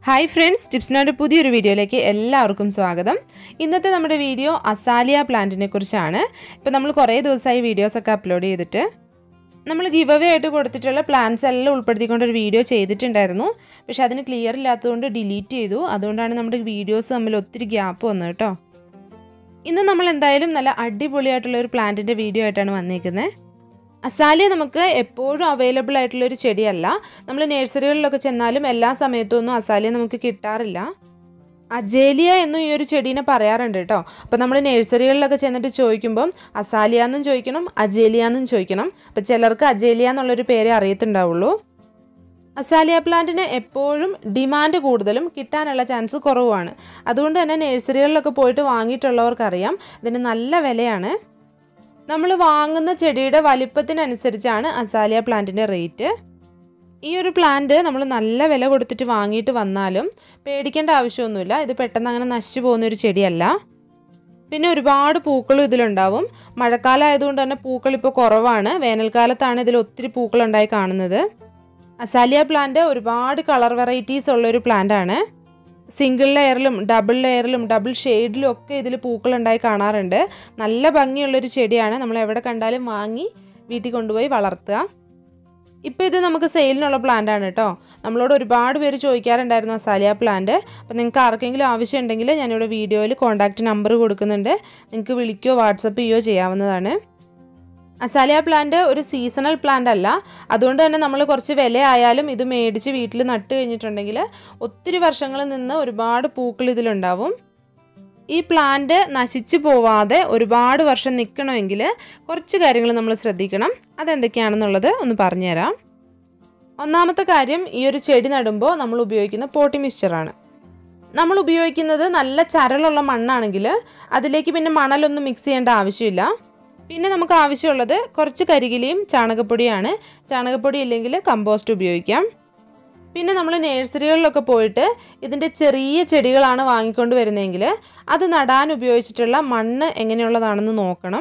hi friends ടിപ്സിനോട് പുതിയൊരു വീഡിയോയിലേക്ക് എല്ലാവർക്കും സ്വാഗതം ഇന്നത്തെ നമ്മുടെ വീഡിയോ അസാലിയ പ്ലാന്റിനെ കുറിച്ചാണ് ഇപ്പോൾ നമ്മൾ കുറേ ദിവസമായി വീഡിയോസൊക്കെ അപ്ലോഡ് ചെയ്തിട്ട് നമ്മൾ ഗിവ് അവേ ആയിട്ട് കൊടുത്തിട്ടുള്ള പ്ലാൻസ് എല്ലാം ഉൾപ്പെടുത്തിക്കൊണ്ട് ഒരു വീഡിയോ ചെയ്തിട്ടുണ്ടായിരുന്നു പക്ഷെ അതിന് ക്ലിയർ ഇല്ലാത്തതുകൊണ്ട് ഡിലീറ്റ് ചെയ്തു അതുകൊണ്ടാണ് നമ്മുടെ വീഡിയോസ് തമ്മിൽ ഒത്തിരി ഗ്യാപ്പ് വന്നത് കേട്ടോ ഇന്ന് നമ്മൾ എന്തായാലും നല്ല അടിപൊളിയായിട്ടുള്ള ഒരു പ്ലാന്റിൻ്റെ വീഡിയോ ആയിട്ടാണ് വന്നിരിക്കുന്നത് അസാലിയ നമുക്ക് എപ്പോഴും അവൈലബിൾ ആയിട്ടുള്ള ഒരു ചെടിയല്ല നമ്മൾ നഴ്സറികളിലൊക്കെ ചെന്നാലും എല്ലാ സമയത്തും ഒന്നും അസാലിയ നമുക്ക് കിട്ടാറില്ല അജേലിയ എന്നും ഈ ഒരു ചെടീനെ പറയാറുണ്ട് കേട്ടോ അപ്പോൾ നമ്മൾ നഴ്സറികളിലൊക്കെ ചെന്നിട്ട് ചോദിക്കുമ്പം അസാലിയ എന്നും ചോദിക്കണം അജേലിയ എന്നും ചോദിക്കണം അപ്പോൾ ചിലർക്ക് അജേലിയ എന്നുള്ളൊരു പേരേ അറിയത്തുണ്ടാവുള്ളൂ അസാലിയ പ്ലാന്റിന് എപ്പോഴും ഡിമാൻഡ് കൂടുതലും കിട്ടാനുള്ള ചാൻസ് കുറവുമാണ് അതുകൊണ്ട് തന്നെ നഴ്സറികളിലൊക്കെ പോയിട്ട് വാങ്ങിയിട്ടുള്ളവർക്കറിയാം ഇതിന് നല്ല വിലയാണ് നമ്മൾ വാങ്ങുന്ന ചെടിയുടെ വലിപ്പത്തിനനുസരിച്ചാണ് അസാലിയ പ്ലാന്റിൻ്റെ റേറ്റ് ഈ ഒരു പ്ലാന്റ് നമ്മൾ നല്ല വില കൊടുത്തിട്ട് വാങ്ങിയിട്ട് വന്നാലും പേടിക്കേണ്ട ആവശ്യമൊന്നുമില്ല ഇത് പെട്ടെന്ന് അങ്ങനെ നശിച്ചു പോകുന്ന ഒരു ചെടിയല്ല പിന്നെ ഒരുപാട് പൂക്കളും ഇതിലുണ്ടാവും മഴക്കാലം ആയതുകൊണ്ട് തന്നെ പൂക്കൾ ഇപ്പോൾ കുറവാണ് വേനൽക്കാലത്താണ് ഇതിൽ ഒത്തിരി പൂക്കളുണ്ടായി കാണുന്നത് അസാലിയ പ്ലാന്റ് ഒരുപാട് കളർ വെറൈറ്റീസ് ഉള്ളൊരു പ്ലാന്റ് ആണ് സിംഗിൾ ലെയറിലും ഡബിൾ ലെയറിലും ഡബിൾ ഷെയ്ഡിലും ഒക്കെ ഇതിൽ പൂക്കളുണ്ടായി കാണാറുണ്ട് നല്ല ഭംഗിയുള്ളൊരു ചെടിയാണ് നമ്മൾ എവിടെ കണ്ടാലും വാങ്ങി വീട്ടിൽ കൊണ്ടുപോയി വളർത്തുക ഇപ്പോൾ ഇത് നമുക്ക് സെയിലിനുള്ള പ്ലാന്റ് ആണ് കേട്ടോ നമ്മളോട് ഒരുപാട് പേര് ചോദിക്കാറുണ്ടായിരുന്നു അസാലിയ പ്ലാന്റ് അപ്പോൾ നിങ്ങൾക്ക് ആർക്കെങ്കിലും ആവശ്യമുണ്ടെങ്കിൽ ഞാനിവിടെ വീഡിയോയിൽ കോൺടാക്റ്റ് നമ്പർ കൊടുക്കുന്നുണ്ട് നിങ്ങൾക്ക് വിളിക്കുകയോ വാട്സപ്പ് ചെയ്യുകയോ ചെയ്യാവുന്നതാണ് അസാലിയ പ്ലാന്റ് ഒരു സീസണൽ പ്ലാന്റ് അല്ല അതുകൊണ്ട് തന്നെ നമ്മൾ കുറച്ച് വില ആയാലും ഇത് മേടിച്ച് വീട്ടിൽ നട്ട് കഴിഞ്ഞിട്ടുണ്ടെങ്കിൽ ഒത്തിരി വർഷങ്ങൾ നിന്ന് ഒരുപാട് പൂക്കൾ ഇതിലുണ്ടാവും ഈ പ്ലാന്റ് നശിച്ചു പോവാതെ ഒരുപാട് വർഷം നിൽക്കണമെങ്കിൽ കുറച്ച് കാര്യങ്ങൾ നമ്മൾ ശ്രദ്ധിക്കണം അതെന്തൊക്കെയാണെന്നുള്ളത് ഒന്ന് പറഞ്ഞുതരാം ഒന്നാമത്തെ കാര്യം ഈ ഒരു ചെടി നടുമ്പോൾ നമ്മൾ ഉപയോഗിക്കുന്ന പോട്ടി മിക്സ്ചറാണ് നമ്മൾ ഉപയോഗിക്കുന്നത് നല്ല ചരളുള്ള മണ്ണാണെങ്കിൽ അതിലേക്ക് പിന്നെ മണലൊന്നും മിക്സ് ചെയ്യേണ്ട ആവശ്യമില്ല പിന്നെ നമുക്ക് ആവശ്യമുള്ളത് കുറച്ച് കരികിലയും ചാണകപ്പൊടിയാണ് ചാണകപ്പൊടി ഇല്ലെങ്കിൽ കമ്പോസ്റ്റ് ഉപയോഗിക്കാം പിന്നെ നമ്മൾ നേഴ്സറികളിലൊക്കെ പോയിട്ട് ഇതിൻ്റെ ചെറിയ ചെടികളാണ് വാങ്ങിക്കൊണ്ട് വരുന്നതെങ്കിൽ അത് നടാൻ ഉപയോഗിച്ചിട്ടുള്ള മണ്ണ് എങ്ങനെയുള്ളതാണെന്ന് നോക്കണം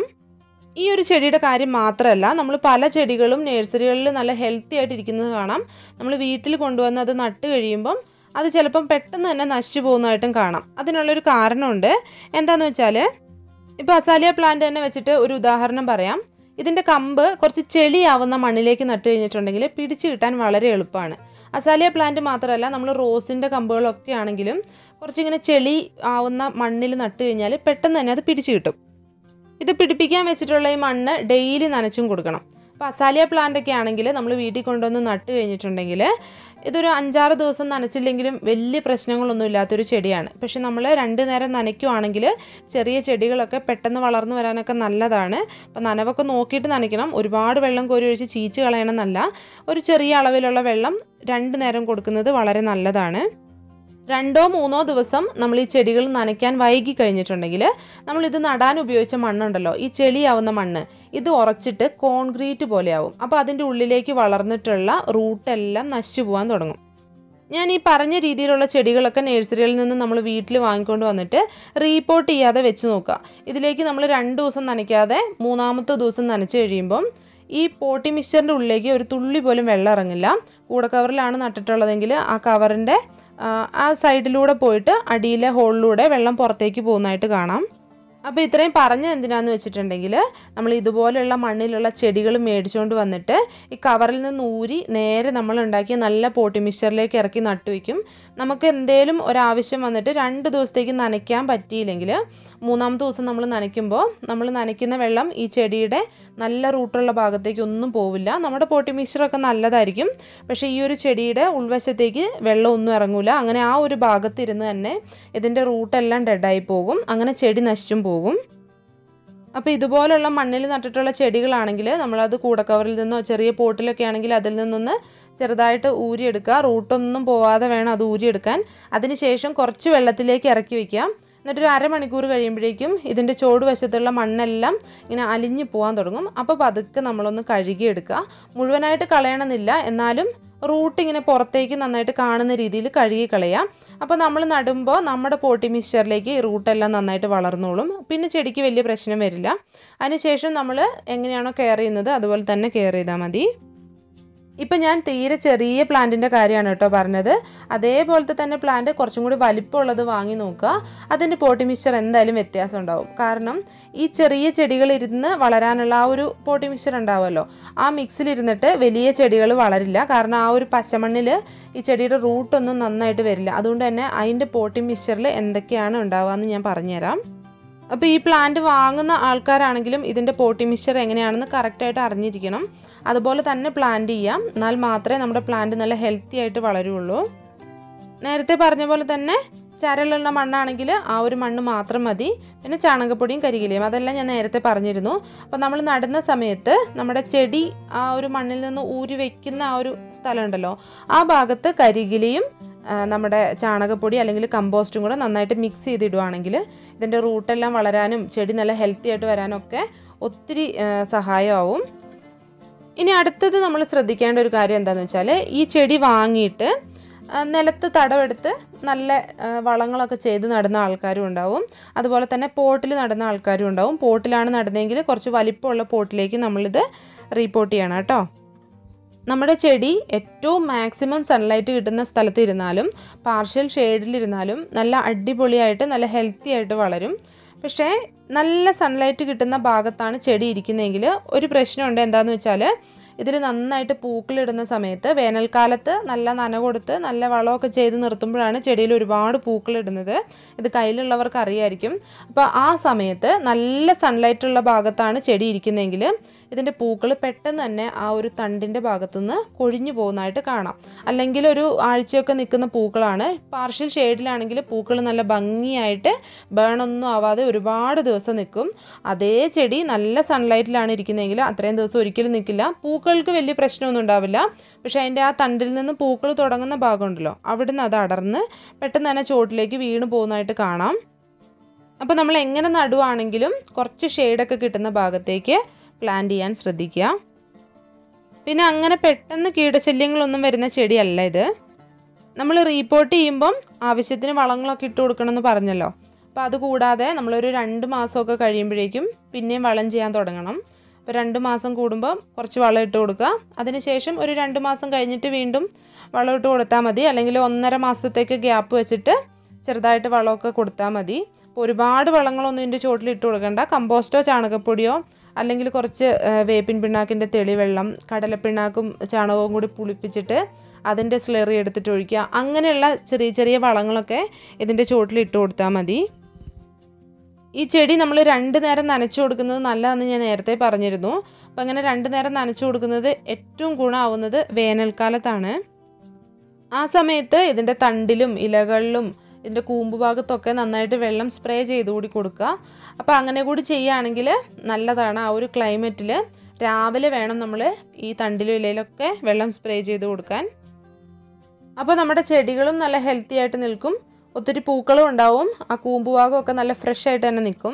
ഈ ഒരു ചെടിയുടെ കാര്യം മാത്രമല്ല നമ്മൾ പല ചെടികളും നേഴ്സറികളിൽ നല്ല ഹെൽത്തി ആയിട്ട് ഇരിക്കുന്നത് കാണാം നമ്മൾ വീട്ടിൽ കൊണ്ടുവന്ന് അത് നട്ട് കഴിയുമ്പം അത് ചിലപ്പം പെട്ടെന്ന് തന്നെ നശിച്ചു പോകുന്നതായിട്ടും കാണാം അതിനുള്ളൊരു കാരണമുണ്ട് എന്താണെന്ന് വെച്ചാൽ ഇപ്പോൾ അസാലിയ പ്ലാന്റ് തന്നെ വെച്ചിട്ട് ഒരു ഉദാഹരണം പറയാം ഇതിൻ്റെ കമ്പ് കുറച്ച് ചെളിയാവുന്ന മണ്ണിലേക്ക് നട്ട് കഴിഞ്ഞിട്ടുണ്ടെങ്കിൽ പിടിച്ചു കിട്ടാൻ വളരെ എളുപ്പമാണ് അസാലിയ പ്ലാന്റ് മാത്രമല്ല നമ്മൾ റോസിൻ്റെ കമ്പുകളൊക്കെ ആണെങ്കിലും കുറച്ചിങ്ങനെ ചെളി ആവുന്ന മണ്ണിൽ നട്ട് കഴിഞ്ഞാൽ പെട്ടെന്ന് തന്നെ അത് പിടിച്ചു കിട്ടും ഇത് പിടിപ്പിക്കാൻ വെച്ചിട്ടുള്ള ഈ മണ്ണ് ഡെയിലി നനച്ചും കൊടുക്കണം അപ്പോൾ അസാലിയ പ്ലാന്റ് ഒക്കെ ആണെങ്കിൽ നമ്മൾ വീട്ടിൽ കൊണ്ടുവന്ന് നട്ട് കഴിഞ്ഞിട്ടുണ്ടെങ്കിൽ ഇതൊരു അഞ്ചാറ് ദിവസം നനച്ചില്ലെങ്കിലും വലിയ പ്രശ്നങ്ങളൊന്നും ഇല്ലാത്തൊരു ചെടിയാണ് പക്ഷെ നമ്മൾ രണ്ട് നേരം നനയ്ക്കുവാണെങ്കിൽ ചെറിയ ചെടികളൊക്കെ പെട്ടെന്ന് വളർന്നു വരാനൊക്കെ നല്ലതാണ് അപ്പോൾ നനവൊക്കെ നോക്കിയിട്ട് നനയ്ക്കണം ഒരുപാട് വെള്ളം കോരി ഒഴിച്ച് ചീച്ച് കളയണമെന്നല്ല ഒരു ചെറിയ അളവിലുള്ള വെള്ളം രണ്ട് നേരം കൊടുക്കുന്നത് വളരെ നല്ലതാണ് രണ്ടോ മൂന്നോ ദിവസം നമ്മൾ ഈ ചെടികൾ നനയ്ക്കാൻ വൈകി കഴിഞ്ഞിട്ടുണ്ടെങ്കിൽ നമ്മൾ ഇത് നടാൻ ഉപയോഗിച്ച മണ്ണുണ്ടല്ലോ ഈ ചെളിയാവുന്ന മണ്ണ് ഇത് ഉറച്ചിട്ട് കോൺക്രീറ്റ് പോലെയാവും അപ്പോൾ അതിൻ്റെ ഉള്ളിലേക്ക് വളർന്നിട്ടുള്ള റൂട്ടെല്ലാം നശിച്ചു പോകാൻ തുടങ്ങും ഞാൻ ഈ പറഞ്ഞ രീതിയിലുള്ള ചെടികളൊക്കെ നഴ്സറിയിൽ നിന്ന് നമ്മൾ വീട്ടിൽ വാങ്ങിക്കൊണ്ട് വന്നിട്ട് റീപോർട്ട് ചെയ്യാതെ വെച്ച് നോക്കുക ഇതിലേക്ക് നമ്മൾ രണ്ട് ദിവസം നനയ്ക്കാതെ മൂന്നാമത്തെ ദിവസം നനച്ച് കഴിയുമ്പം ഈ പോട്ടി മിക്സ്ചറിൻ്റെ ഉള്ളിലേക്ക് ഒരു തുള്ളി പോലും വെള്ളം ഇറങ്ങില്ല കൂടെ കവറിലാണ് നട്ടിട്ടുള്ളതെങ്കിൽ ആ കവറിൻ്റെ ആ സൈഡിലൂടെ പോയിട്ട് അടിയിലെ ഹോളിലൂടെ വെള്ളം പുറത്തേക്ക് പോകുന്നതായിട്ട് കാണാം അപ്പോൾ ഇത്രയും പറഞ്ഞത് എന്തിനാന്ന് വെച്ചിട്ടുണ്ടെങ്കിൽ നമ്മൾ ഇതുപോലെയുള്ള മണ്ണിലുള്ള ചെടികൾ മേടിച്ചുകൊണ്ട് വന്നിട്ട് ഈ കവറിൽ നിന്ന് ഊരി നേരെ നമ്മൾ ഉണ്ടാക്കിയ നല്ല പോട്ടി മിക്സ്ചറിലേക്ക് ഇറക്കി നട്ടുവെക്കും നമുക്ക് എന്തേലും ഒരാവശ്യം വന്നിട്ട് രണ്ട് ദിവസത്തേക്ക് നനയ്ക്കാൻ പറ്റിയില്ലെങ്കിൽ മൂന്നാമത്തെ ദിവസം നമ്മൾ നനയ്ക്കുമ്പോൾ നമ്മൾ നനയ്ക്കുന്ന വെള്ളം ഈ ചെടിയുടെ നല്ല റൂട്ടുള്ള ഭാഗത്തേക്ക് ഒന്നും പോവില്ല നമ്മുടെ പോട്ടി മിക്സ്ചറൊക്കെ നല്ലതായിരിക്കും പക്ഷേ ഈ ഒരു ചെടിയുടെ ഉൾവശത്തേക്ക് വെള്ളം ഒന്നും ഇറങ്ങില്ല അങ്ങനെ ആ ഒരു ഭാഗത്തിരുന്ന് തന്നെ ഇതിൻ്റെ റൂട്ടെല്ലാം ഡെഡായി പോകും അങ്ങനെ ചെടി നശിച്ചും പോകും അപ്പോൾ ഇതുപോലുള്ള മണ്ണിൽ നട്ടിട്ടുള്ള ചെടികളാണെങ്കിൽ നമ്മളത് കൂടക്കവറിൽ നിന്നോ ചെറിയ പോട്ടിലൊക്കെ ആണെങ്കിൽ അതിൽ നിന്നൊന്ന് ചെറുതായിട്ട് ഊരിയെടുക്കുക റൂട്ടൊന്നും പോവാതെ വേണം അത് ഊരിയെടുക്കാൻ അതിനുശേഷം കുറച്ച് വെള്ളത്തിലേക്ക് ഇറക്കി വയ്ക്കാം എന്നിട്ടൊരു അരമണിക്കൂർ കഴിയുമ്പോഴേക്കും ഇതിൻ്റെ ചോട് വശത്തുള്ള മണ്ണെല്ലാം ഇങ്ങനെ അലിഞ്ഞു പോകാൻ തുടങ്ങും അപ്പോൾ പതുക്കെ നമ്മളൊന്ന് കഴുകിയെടുക്കുക മുഴുവനായിട്ട് കളയണമെന്നില്ല എന്നാലും റൂട്ട് ഇങ്ങനെ പുറത്തേക്ക് നന്നായിട്ട് കാണുന്ന രീതിയിൽ കഴുകി കളയാം അപ്പോൾ നമ്മൾ നടുമ്പോൾ നമ്മുടെ പോട്ടി മിക്സ്ചറിലേക്ക് ഈ റൂട്ടെല്ലാം നന്നായിട്ട് വളർന്നോളും പിന്നെ ചെടിക്ക് വലിയ പ്രശ്നം വരില്ല അതിനുശേഷം നമ്മൾ എങ്ങനെയാണോ കെയർ ചെയ്യുന്നത് അതുപോലെ തന്നെ കെയർ ചെയ്താൽ മതി ഇപ്പം ഞാൻ തീരെ ചെറിയ പ്ലാന്റിൻ്റെ കാര്യമാണ് കേട്ടോ പറഞ്ഞത് അതേപോലത്തെ തന്നെ പ്ലാന്റ് കുറച്ചും കൂടി വലിപ്പമുള്ളത് വാങ്ങി നോക്കുക അതിൻ്റെ പോട്ടി മിക്സ്ചർ എന്തായാലും വ്യത്യാസം ഉണ്ടാവും കാരണം ഈ ചെറിയ ചെടികൾ ഇരുന്ന് വളരാനുള്ള ആ ഒരു പോട്ടി മിക്സ്ചർ ഉണ്ടാവുമല്ലോ ആ മിക്സിലിരുന്നിട്ട് വലിയ ചെടികൾ വളരില്ല കാരണം ആ ഒരു പച്ചമണ്ണിൽ ഈ ചെടിയുടെ റൂട്ടൊന്നും നന്നായിട്ട് വരില്ല അതുകൊണ്ട് തന്നെ അതിൻ്റെ പോട്ടി മിക്സ്ചറിൽ എന്തൊക്കെയാണ് ഉണ്ടാവുക എന്ന് ഞാൻ പറഞ്ഞുതരാം അപ്പോൾ ഈ പ്ലാന്റ് വാങ്ങുന്ന ആൾക്കാരാണെങ്കിലും ഇതിൻ്റെ പോട്ടി മിക്സ്ചർ എങ്ങനെയാണെന്ന് കറക്റ്റായിട്ട് അറിഞ്ഞിരിക്കണം അതുപോലെ തന്നെ പ്ലാന്റ് ചെയ്യാം എന്നാൽ മാത്രമേ നമ്മുടെ പ്ലാന്റ് നല്ല ഹെൽത്തി ആയിട്ട് വളരുള്ളൂ നേരത്തെ പറഞ്ഞ പോലെ തന്നെ ചരലുള്ള മണ്ണാണെങ്കിൽ ആ ഒരു മണ്ണ് മാത്രം മതി പിന്നെ ചാണകപ്പൊടിയും കരികിലയും അതെല്ലാം ഞാൻ നേരത്തെ പറഞ്ഞിരുന്നു അപ്പോൾ നമ്മൾ നടുന്ന സമയത്ത് നമ്മുടെ ചെടി ആ ഒരു മണ്ണിൽ നിന്ന് ഊരി വെക്കുന്ന ആ ഒരു സ്ഥലം ഉണ്ടല്ലോ ആ ഭാഗത്ത് കരികിലയും ആ, നമ്മുടെ ചാണകപ്പൊടി അല്ലെങ്കിൽ കമ്പോസ്റ്റും കൂടെ നന്നായിട്ട് മിക്സ് ചെയ്തിടുവാണെങ്കിൽ ഇതിൻ്റെ റൂട്ടെല്ലാം വളരാനും ചെടി നല്ല ഹെൽത്തി ആയിട്ട് വരാനൊക്കെ ഒത്തിരി ആ, സഹായമാവും ഇനി അടുത്തത് നമ്മൾ ശ്രദ്ധിക്കേണ്ട ഒരു കാര്യം എന്താണെന്ന് വെച്ചാൽ ഈ ചെടി വാങ്ങിയിട്ട് ആ, നിലത്ത് തടവെടുത്ത് നല്ല ആ, വളങ്ങളൊക്കെ ചെയ്ത് നടുന്ന ആൾക്കാരും ഉണ്ടാവും അതുപോലെ തന്നെ പോട്ടിൽ നടുന്ന ആൾക്കാരും ഉണ്ടാവും പോട്ടിലാണ് നടുന്നതെങ്കിൽ കുറച്ച് വലിപ്പമുള്ള പോട്ടിലേക്ക് നമ്മളിത് റീപോർട്ട് ചെയ്യണം കേട്ടോ നമ്മുടെ ചെടി ഏറ്റവും മാക്സിമം സൺലൈറ്റ് കിട്ടുന്ന സ്ഥലത്ത് ഇരുന്നാലും പാർഷ്യൽ ഷെയ്ഡിലിരുന്നാലും നല്ല അടിപൊളിയായിട്ട് നല്ല ഹെൽത്തി ആയിട്ട് വളരും പക്ഷേ നല്ല സൺലൈറ്റ് കിട്ടുന്ന ഭാഗത്താണ് ചെടി ഇരിക്കുന്നതെങ്കിൽ ഒരു പ്രശ്നമുണ്ട് എന്താണെന്ന് വെച്ചാൽ ഇതിൽ നന്നായിട്ട് പൂക്കളിടുന്ന സമയത്ത് വേനൽക്കാലത്ത് നല്ല നന കൊടുത്ത് നല്ല വളമൊക്കെ ചെയ്ത് നിർത്തുമ്പോഴാണ് ചെടിയിൽ ഒരുപാട് പൂക്കളിടുന്നത് ഇത് കയ്യിലുള്ളവർക്ക് അറിയായിരിക്കും അപ്പോൾ ആ സമയത്ത് നല്ല സൺലൈറ്റ് ഉള്ള ഭാഗത്താണ് ചെടി ഇരിക്കുന്നതെങ്കിൽ ഇതിൻ്റെ പൂക്കൾ പെട്ടെന്ന് തന്നെ ആ ഒരു തണ്ടിൻ്റെ ഭാഗത്തുനിന്ന് കൊഴിഞ്ഞു പോകുന്നതായിട്ട് കാണാം അല്ലെങ്കിൽ ഒരു ആഴ്ചയൊക്കെ നിൽക്കുന്ന പൂക്കളാണ് പാർഷ്യൽ ഷെയ്ഡിലാണെങ്കിൽ പൂക്കൾ നല്ല ഭംഗിയായിട്ട് ബേണൊന്നും ആവാതെ ഒരുപാട് ദിവസം നിൽക്കും അതേ ചെടി നല്ല സൺലൈറ്റിലാണ് ഇരിക്കുന്നതെങ്കിൽ അത്രയും ദിവസം ഒരിക്കലും നിൽക്കില്ല പൂക്കൾക്ക് വലിയ പ്രശ്നമൊന്നും ഉണ്ടാവില്ല പക്ഷേ അതിൻ്റെ ആ തണ്ടിൽ നിന്ന് പൂക്കൾ തുടങ്ങുന്ന ഭാഗമുണ്ടല്ലോ അവിടുന്ന് അത് അടർന്ന് പെട്ടെന്ന് തന്നെ ചോട്ടിലേക്ക് വീണ് പോകുന്നതായിട്ട് കാണാം അപ്പോൾ നമ്മൾ എങ്ങനെ നടുവാണെങ്കിലും കുറച്ച് ഷെയ്ഡൊക്കെ കിട്ടുന്ന ഭാഗത്തേക്ക് പ്ലാന്റ് ചെയ്യാൻ ശ്രദ്ധിക്കുക പിന്നെ അങ്ങനെ പെട്ടെന്ന് കീടശല്യങ്ങളൊന്നും വരുന്ന ചെടിയല്ല ഇത് നമ്മൾ റീപോർട്ട് ചെയ്യുമ്പം ആവശ്യത്തിന് വളങ്ങളൊക്കെ ഇട്ട് കൊടുക്കണമെന്ന് പറഞ്ഞല്ലോ അപ്പോൾ അത് കൂടാതെ നമ്മളൊരു രണ്ട് മാസമൊക്കെ കഴിയുമ്പോഴേക്കും പിന്നെയും വളം ചെയ്യാൻ തുടങ്ങണം അപ്പോൾ രണ്ട് മാസം കൂടുമ്പോൾ കുറച്ച് വളം ഇട്ട് കൊടുക്കുക അതിനുശേഷം ഒരു രണ്ട് മാസം കഴിഞ്ഞിട്ട് വീണ്ടും വളം ഇട്ട് കൊടുത്താൽ മതി അല്ലെങ്കിൽ ഒന്നര മാസത്തേക്ക് ഗ്യാപ്പ് വെച്ചിട്ട് ചെറുതായിട്ട് വളമൊക്കെ കൊടുത്താൽ മതി അപ്പോൾ ഒരുപാട് വളങ്ങളൊന്നും ഇതിൻ്റെ ചുവട്ടിൽ ഇട്ട് കൊടുക്കണ്ട കമ്പോസ്റ്റോ ചാണകപ്പൊടിയോ അല്ലെങ്കിൽ കുറച്ച് ആ, വേപ്പിൻ പിണ്ണാക്കിൻ്റെ തെളിവെള്ളം കടലപ്പിണ്ണാക്കും ചാണകവും കൂടി പുളിപ്പിച്ചിട്ട് അതിൻ്റെ സ്ലെറി എടുത്തിട്ട് ഒഴിക്കുക അങ്ങനെയുള്ള ചെറിയ ചെറിയ വളങ്ങളൊക്കെ ഇതിൻ്റെ ചുവട്ടിൽ ഇട്ട് കൊടുത്താൽ മതി ഈ ചെടി നമ്മൾ രണ്ട് നേരം നനച്ചു കൊടുക്കുന്നത് നല്ലതെന്ന് ഞാൻ നേരത്തെ പറഞ്ഞിരുന്നു അപ്പം അങ്ങനെ രണ്ട് നേരം നനച്ചു കൊടുക്കുന്നത് ഏറ്റവും ഗുണമാവുന്നത് വേനൽക്കാലത്താണ് ആ സമയത്ത് ഇതിൻ്റെ തണ്ടിലും ഇലകളിലും ഇതിൻ്റെ കൂമ്പ് ഭാഗത്തൊക്കെ നന്നായിട്ട് വെള്ളം സ്പ്രേ ചെയ്ത് കൂടി കൊടുക്കുക അപ്പോൾ അങ്ങനെ കൂടി ചെയ്യുകയാണെങ്കിൽ നല്ലതാണ് ആ ഒരു ക്ലൈമറ്റിൽ രാവിലെ വേണം നമ്മൾ ഈ തണ്ടിലും ഇലയിലൊക്കെ വെള്ളം സ്പ്രേ ചെയ്ത് കൊടുക്കാൻ അപ്പോൾ നമ്മുടെ ചെടികളും നല്ല ഹെൽത്തി ആയിട്ട് നിൽക്കും ഒത്തിരി പൂക്കളും ഉണ്ടാവും ആ കൂമ്പ് ഭാഗമൊക്കെ നല്ല ഫ്രഷ് ആയിട്ട് തന്നെ നിൽക്കും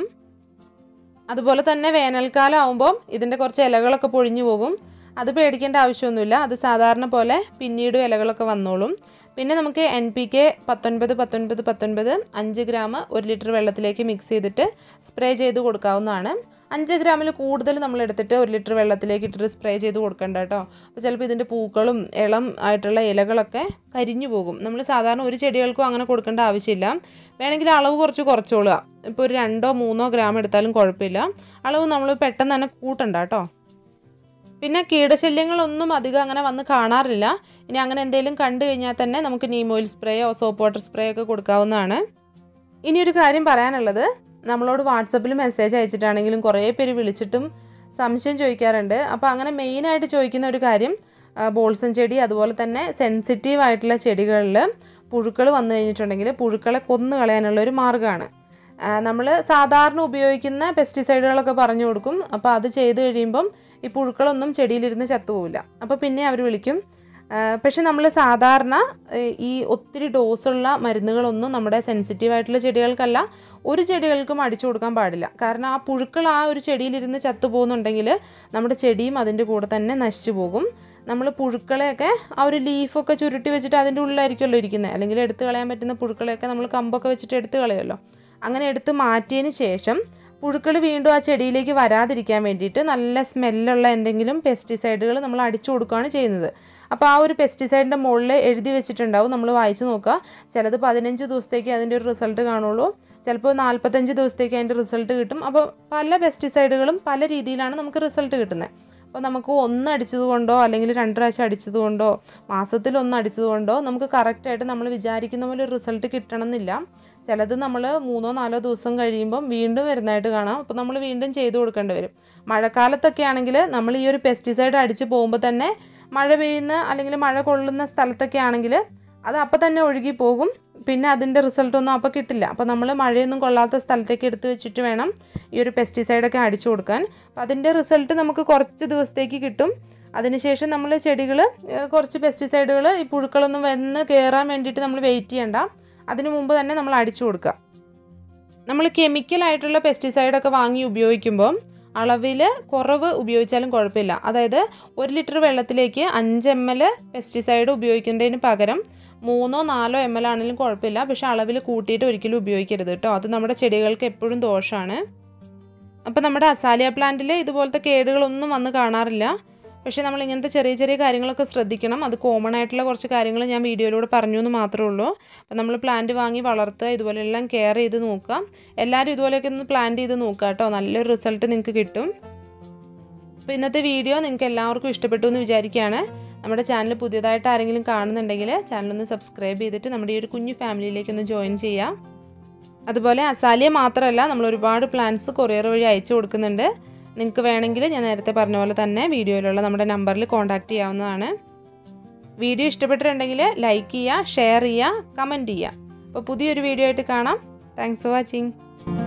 അതുപോലെ തന്നെ വേനൽക്കാലം ആകുമ്പോൾ ഇതിൻ്റെ കുറച്ച് ഇലകളൊക്കെ പൊഴിഞ്ഞു പോകും അത് പേടിക്കേണ്ട ആവശ്യമൊന്നുമില്ല അത് സാധാരണ പോലെ പിന്നീടും ഇലകളൊക്കെ വന്നോളും പിന്നെ നമുക്ക് എൻ പി കെ പത്തൊൻപത് പത്തൊൻപത് പത്തൊൻപത് അഞ്ച് ഗ്രാം ഒരു ലിറ്റർ വെള്ളത്തിലേക്ക് മിക്സ് ചെയ്തിട്ട് സ്പ്രേ ചെയ്ത് കൊടുക്കാവുന്നതാണ് അഞ്ച് ഗ്രാമിൽ കൂടുതൽ നമ്മൾ എടുത്തിട്ട് ഒരു ലിറ്റർ വെള്ളത്തിലേക്ക് ഇട്ടിട്ട് സ്പ്രേ ചെയ്ത് കൊടുക്കണ്ട കേട്ടോ അപ്പോൾ ചിലപ്പോൾ ഇതിൻ്റെ പൂക്കളും ഇളം ആയിട്ടുള്ള ഇലകളൊക്കെ കരിഞ്ഞു പോകും നമ്മൾ സാധാരണ ഒരു ചെടികൾക്കും അങ്ങനെ കൊടുക്കേണ്ട ആവശ്യമില്ല വേണമെങ്കിൽ അളവ് കുറച്ച് കുറച്ചോളുക ഇപ്പോൾ ഒരു രണ്ടോ മൂന്നോ ഗ്രാം എടുത്താലും കുഴപ്പമില്ല അളവ് നമ്മൾ പെട്ടെന്ന് തന്നെ കൂട്ടണ്ട കേട്ടോ പിന്നെ കീടശല്യങ്ങളൊന്നും അധികം അങ്ങനെ വന്ന് കാണാറില്ല ഇനി അങ്ങനെ എന്തെങ്കിലും കണ്ടു കഴിഞ്ഞാൽ തന്നെ നമുക്ക് നീം ഓയിൽ സ്പ്രേയോ സോപ്പ് വാട്ടർ സ്പ്രേ ഒക്കെ കൊടുക്കാവുന്നതാണ് ഇനി ഒരു കാര്യം പറയാനുള്ളത് നമ്മളോട് വാട്സപ്പിൽ മെസ്സേജ് അയച്ചിട്ടാണെങ്കിലും കുറേ പേര് വിളിച്ചിട്ടും സംശയം ചോദിക്കാറുണ്ട് അപ്പോൾ അങ്ങനെ മെയിനായിട്ട് ചോദിക്കുന്ന ഒരു കാര്യം ആ, ബോൾസൻ ചെടി അതുപോലെ തന്നെ സെൻസിറ്റീവ് ആയിട്ടുള്ള ചെടികളിൽ പുഴുക്കൾ വന്നു കഴിഞ്ഞിട്ടുണ്ടെങ്കിൽ പുഴുക്കളെ കൊന്നു കളയാനുള്ള ഒരു മാർഗ്ഗമാണ് നമ്മൾ സാധാരണ ഉപയോഗിക്കുന്ന പെസ്റ്റിസൈഡുകളൊക്കെ പറഞ്ഞു കൊടുക്കും അപ്പോൾ അത് ചെയ്ത് കഴിയുമ്പം ഈ പുഴുക്കളൊന്നും ചെടിയിലിരുന്ന് ചത്തുപോവില്ല അപ്പോൾ പിന്നെ അവർ വിളിക്കും ആ, പക്ഷെ നമ്മൾ സാധാരണ ഏ, ഈ ഒത്തിരി ഡോസുള്ള മരുന്നുകളൊന്നും നമ്മുടെ സെൻസിറ്റീവ് ആയിട്ടുള്ള ചെടികൾക്കല്ല ഒരു ചെടികൾക്കും അടിച്ചു കൊടുക്കാൻ പാടില്ല കാരണം ആ പുഴുക്കൾ ആ ഒരു ചെടിയിലിരുന്ന് ചത്തുപോകുന്നുണ്ടെങ്കിൽ നമ്മുടെ ചെടിയും അതിൻ്റെ കൂടെ തന്നെ നശിച്ചു പോകും നമ്മൾ പുഴുക്കളെയൊക്കെ ആ ഒരു ലീഫൊക്കെ ചുരുട്ടി വെച്ചിട്ട് അതിൻ്റെ ഉള്ളിലായിരിക്കുമല്ലോ ഇരിക്കുന്നത് അല്ലെങ്കിൽ എടുത്തു കളയാൻ പറ്റുന്ന പുഴുക്കളെയൊക്കെ നമ്മൾ കമ്പൊക്കെ വെച്ചിട്ട് എടുത്തു കളയുമല്ലോ അങ്ങനെ എടുത്ത് മാറ്റിയതിന് ശേഷം പുഴുക്കൾ വീണ്ടും ആ ചെടിയിലേക്ക് വരാതിരിക്കാൻ വേണ്ടിയിട്ട് നല്ല സ്മെല്ലുള്ള എന്തെങ്കിലും പെസ്റ്റിസൈഡുകൾ നമ്മൾ അടിച്ചു കൊടുക്കുകയാണ് ചെയ്യുന്നത് അപ്പോൾ ആ ഒരു പെസ്റ്റിസൈഡിൻ്റെ മുകളിൽ എഴുതി വെച്ചിട്ടുണ്ടാവും നമ്മൾ വായിച്ച് നോക്കുക ചിലത് പതിനഞ്ച് ദിവസത്തേക്ക് അതിൻ്റെ ഒരു റിസൾട്ട് കാണുള്ളൂ ചിലപ്പോൾ നാൽപ്പത്തഞ്ച് ദിവസത്തേക്ക് അതിൻ്റെ റിസൾട്ട് കിട്ടും അപ്പോൾ പല പെസ്റ്റിസൈഡുകളും പല രീതിയിലാണ് നമുക്ക് റിസൾട്ട് കിട്ടുന്നത് അപ്പോൾ നമുക്ക് ഒന്ന് അടിച്ചത് കൊണ്ടോ അല്ലെങ്കിൽ രണ്ട് പ്രാവശ്യം അടിച്ചത് കൊണ്ടോ മാസത്തിൽ ഒന്ന് അടിച്ചത് കൊണ്ടോ നമുക്ക് കറക്റ്റായിട്ട് നമ്മൾ വിചാരിക്കുന്ന പോലെ ഒരു റിസൾട്ട് കിട്ടണമെന്നില്ല ചിലത് നമ്മൾ മൂന്നോ നാലോ ദിവസം കഴിയുമ്പം വീണ്ടും വരുന്നതായിട്ട് കാണാം അപ്പോൾ നമ്മൾ വീണ്ടും ചെയ്തു കൊടുക്കേണ്ടി വരും മഴക്കാലത്തൊക്കെ ആണെങ്കിൽ നമ്മൾ ഈ ഒരു പെസ്റ്റിസൈഡ് അടിച്ച് പോകുമ്പോൾ തന്നെ മഴ പെയ്യുന്ന അല്ലെങ്കിൽ മഴ കൊള്ളുന്ന സ്ഥലത്തൊക്കെ ആണെങ്കിൽ അത് അപ്പം തന്നെ ഒഴുകി പോകും പിന്നെ അതിൻ്റെ റിസൾട്ടൊന്നും അപ്പോൾ കിട്ടില്ല അപ്പോൾ നമ്മൾ മഴയൊന്നും കൊള്ളാത്ത സ്ഥലത്തേക്ക് എടുത്ത് വെച്ചിട്ട് വേണം ഈ ഒരു പെസ്റ്റിസൈഡൊക്കെ അടിച്ചു കൊടുക്കാൻ അപ്പോൾ അതിൻ്റെ റിസൾട്ട് നമുക്ക് കുറച്ച് ദിവസത്തേക്ക് കിട്ടും അതിനുശേഷം നമ്മൾ ചെടികൾ കുറച്ച് പെസ്റ്റിസൈഡുകൾ ഈ പുഴുക്കളൊന്നും വന്ന് കയറാൻ വേണ്ടിയിട്ട് നമ്മൾ വെയിറ്റ് ചെയ്യണ്ട അതിന് മുമ്പ് തന്നെ നമ്മൾ അടിച്ചു കൊടുക്കുക നമ്മൾ കെമിക്കലായിട്ടുള്ള പെസ്റ്റിസൈഡൊക്കെ വാങ്ങി ഉപയോഗിക്കുമ്പോൾ അളവിൽ കുറവ് ഉപയോഗിച്ചാലും കുഴപ്പമില്ല അതായത് ഒരു ലിറ്റർ വെള്ളത്തിലേക്ക് അഞ്ച് എം എൽ പെസ്റ്റിസൈഡ് ഉപയോഗിക്കുന്നതിന് പകരം മൂന്നോ നാലോ എം എൽ ആണെങ്കിലും കുഴപ്പമില്ല പക്ഷേ അളവിൽ കൂട്ടിയിട്ട് ഒരിക്കലും ഉപയോഗിക്കരുത് കേട്ടോ അത് നമ്മുടെ ചെടികൾക്ക് എപ്പോഴും ദോഷമാണ് അപ്പോൾ നമ്മുടെ അസാലിയ പ്ലാന്റിൽ ഇതുപോലത്തെ കേടുകളൊന്നും വന്ന് കാണാറില്ല പക്ഷേ നമ്മൾ ഇങ്ങനത്തെ ചെറിയ ചെറിയ കാര്യങ്ങളൊക്കെ ശ്രദ്ധിക്കണം അത് കോമൺ ആയിട്ടുള്ള കുറച്ച് കാര്യങ്ങൾ ഞാൻ വീഡിയോയിലൂടെ പറഞ്ഞു എന്ന് മാത്രമേ ഉള്ളൂ അപ്പോൾ നമ്മൾ പ്ലാന്റ് വാങ്ങി വളർത്തുക ഇതുപോലെ എല്ലാം കെയർ ചെയ്ത് നോക്കുക എല്ലാവരും ഇതുപോലെയൊക്കെ ഒന്ന് പ്ലാന്റ് ചെയ്ത് നോക്കുക കേട്ടോ നല്ലൊരു റിസൾട്ട് നിങ്ങൾക്ക് കിട്ടും അപ്പോൾ ഇന്നത്തെ വീഡിയോ നിങ്ങൾക്ക് എല്ലാവർക്കും ഇഷ്ടപ്പെട്ടു എന്ന് വിചാരിക്കുകയാണ് നമ്മുടെ ചാനൽ പുതിയതായിട്ട് ആരെങ്കിലും കാണുന്നുണ്ടെങ്കിൽ ചാനലൊന്ന് സബ്സ്ക്രൈബ് ചെയ്തിട്ട് നമ്മുടെ ഈ ഒരു കുഞ്ഞു ഫാമിലിയിലേക്ക് ഒന്ന് ജോയിൻ ചെയ്യാം അതുപോലെ അസാലിയ മാത്രമല്ല നമ്മൾ ഒരുപാട് പ്ലാൻസ് കൊറിയർ വഴി അയച്ചു കൊടുക്കുന്നുണ്ട് നിങ്ങൾക്ക് വേണമെങ്കിൽ ഞാൻ നേരത്തെ പറഞ്ഞ പോലെ തന്നെ വീഡിയോയിലുള്ള നമ്മുടെ നമ്പറിൽ കോൺടാക്റ്റ് ചെയ്യാവുന്നതാണ് വീഡിയോ ഇഷ്ടപ്പെട്ടിട്ടുണ്ടെങ്കിൽ ലൈക്ക് ചെയ്യുക ഷെയർ ചെയ്യുക കമൻറ്റ് ചെയ്യുക അപ്പോൾ പുതിയൊരു വീഡിയോ ആയിട്ട് കാണാം താങ്ക്സ് ഫോർ വാച്ചിങ്